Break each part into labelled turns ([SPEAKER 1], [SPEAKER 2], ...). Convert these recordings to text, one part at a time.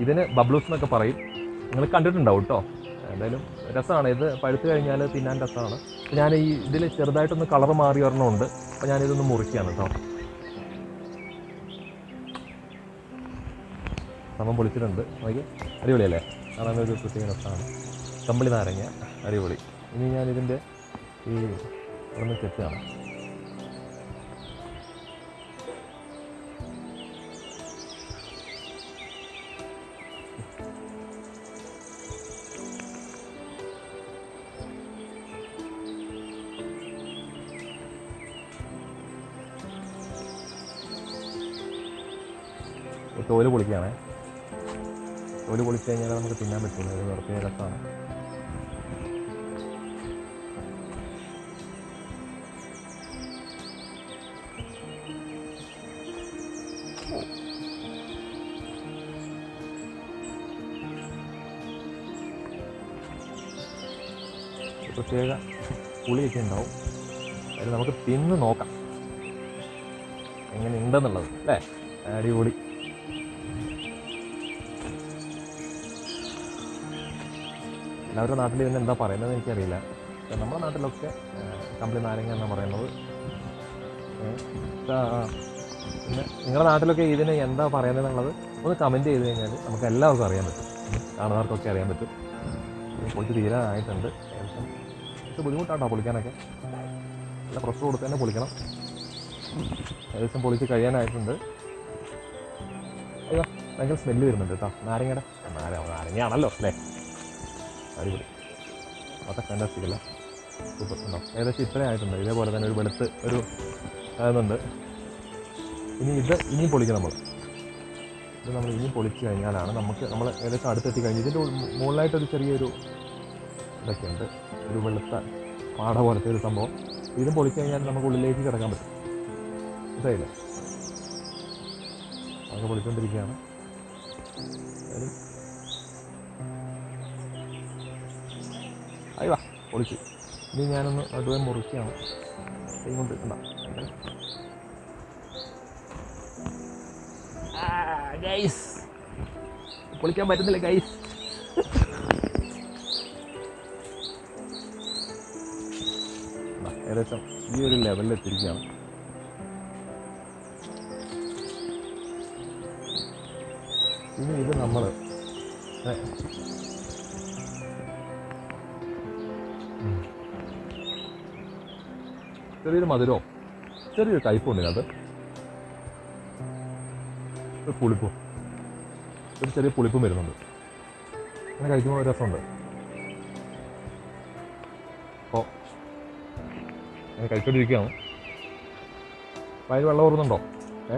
[SPEAKER 1] ഇതിന് ബബ്ലൂസ് എന്നൊക്കെ പറയും നിങ്ങൾ കണ്ടിട്ടുണ്ടാവും കേട്ടോ എന്തായാലും രസമാണ് ഇത് പഴുത്ത് കഴിഞ്ഞാൽ തിന്നാൻ രസമാണ് അപ്പോൾ ഞാൻ ഈ ഇതിൽ ചെറുതായിട്ടൊന്ന് കളർ മാറി ഒരെണ്ണമുണ്ട് അപ്പോൾ ഞാനിതൊന്ന് മുറിക്കുകയാണ് കേട്ടോ സമം പൊളിച്ചിട്ടുണ്ട് നോക്കി അടിപൊളിയല്ലേ കാണാനൊരു പ്രത്യേക രസമാണ് കമ്പിളി നാരങ്ങ അടിപൊളി ഇനി ഞാൻ ഇതിൻ്റെ ഈ ഒന്ന് ചെത്താണ് ഈ തോല് പൊളിക്കുകയാണേ തോല് പൊളിച്ച് കഴിഞ്ഞാൽ നമുക്ക് തിന്നാൻ പറ്റുള്ളൂ ഇത് പ്രത്യേക രസമാണ് ഒരു പ്രത്യേക പുളിയൊക്കെ ഉണ്ടാവും അത് നമുക്ക് തിന്ന് നോക്കാം എങ്ങനെ ഉണ്ടെന്നുള്ളത് അല്ലേ അടിപൊളി എല്ലാവരുടെ നാട്ടിൽ ഇതിന് എന്താ പറയുന്നത് എനിക്കറിയില്ല പക്ഷെ നമ്മുടെ നാട്ടിലൊക്കെ കമ്പിളി നാരങ്ങ എന്നാണ് പറയുന്നത് ഏ, ആ, ആ. പിന്നെ നിങ്ങളുടെ നാട്ടിലൊക്കെ ഇതിന് എന്താ പറയുന്നത് എന്നുള്ളത് ഒന്ന് കമൻറ്റ് ചെയ്ത് കഴിഞ്ഞാൽ നമുക്ക് എല്ലാവർക്കും അറിയാൻ പറ്റും ഉം. കാണുന്നവർക്കൊക്കെ അറിയാൻ പറ്റും ഇത് പൊളിച്ച് തീരാനായിട്ടുണ്ട് ഏകദേശം കുറച്ച് ബുദ്ധിമുട്ടാട്ടോ പൊളിക്കാനൊക്കെ നല്ല പ്രഷർ കൊടുത്ത് തന്നെ പൊളിക്കണം ഏകദേശം പൊളിച്ച് കഴിയാനായിട്ടുണ്ട് അയ്യോ ഭയങ്കര സ്മെല്ല് വരുന്നുണ്ട് കേട്ടോ നാരങ്ങയുടെ നാര നാരങ്ങയാണല്ലോ അല്ലേ അടിപൊളി അതൊക്കെ ഫാൻറ്റാസ്റ്റിക് അല്ലേ സൂപ്പർ ഉണ്ടോ ഏകദേശം ഇത്രയും ആയിട്ടുണ്ട് ഇതേപോലെ തന്നെ ഒരു വെളുത്ത് ഒരു ആകുന്നുണ്ട് ഇനി ഇത് ഇനിയും പൊളിക്കും നമ്മൾ ഇത് നമ്മൾ ഇനിയും പൊളിച്ച് കഴിഞ്ഞാലാണ് നമുക്ക് നമ്മൾ ഏകദേശം അടുത്തെത്തി കഴിഞ്ഞ് ഇതിൻ്റെ ഉൾ- മുകളിലായിട്ടൊരു ചെറിയൊരു ഇതൊക്കെ ഉണ്ട് ഒരു വെളുത്ത പാട പോലത്തെ ഒരു സംഭവം ഇതും പൊളിച്ച് കഴിഞ്ഞാൽ നമുക്ക് ഉള്ളിലേക്ക് കിടക്കാൻ പറ്റും മനസ്സിലായില്ലേ അതൊക്കെ പൊളിച്ചുകൊണ്ടിരിക്കുകയാണ് എന്തായാലും അയ്യോ പൊളിച്ചു ഇനി ഞാനൊന്ന് നടുവേ മുറിക്കുകയാണ് കൈ കൊണ്ട് കണ്ട ഗൈസ് പൊളിക്കാൻ പറ്റുന്നില്ല ഗൈസ് ഏകദേശം ഈ ഒരു ലെവലിൽ എത്തിയിരിക്കുകയാണ് ഇനി ഇത് നമ്മൾ ചെറിയൊരു മധുരമോ ചെറിയൊരു കയ്പുണ്ട് ഇതിനകത്ത് ഒരു പുളിപ്പും ഒരു ചെറിയ പുളിപ്പും വരുന്നുണ്ട് അങ്ങനെ കഴിക്കുമ്പോൾ ഒരു രസമുണ്ട് അപ്പോൾ ഞാൻ കഴിച്ചോണ്ടിരിക്കുകയാണ് വയറ് വെള്ളം ഓർന്നുണ്ടോ ഏ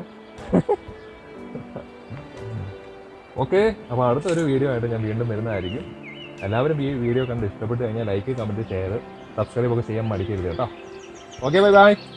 [SPEAKER 1] ഓക്കെ അപ്പോൾ അടുത്തൊരു വീഡിയോ ആയിട്ട് ഞാൻ വീണ്ടും വരുന്നതായിരിക്കും എല്ലാവരും ഈ വീഡിയോ കണ്ട് ഇഷ്ടപ്പെട്ട് കഴിഞ്ഞാൽ ലൈക്ക് കമൻറ്റ് ഷെയർ സബ്സ്ക്രൈബ് ഒക്കെ ചെയ്യാൻ മടിക്കരുത് കേട്ടോ ഓക്കെ ബൈ ബൈ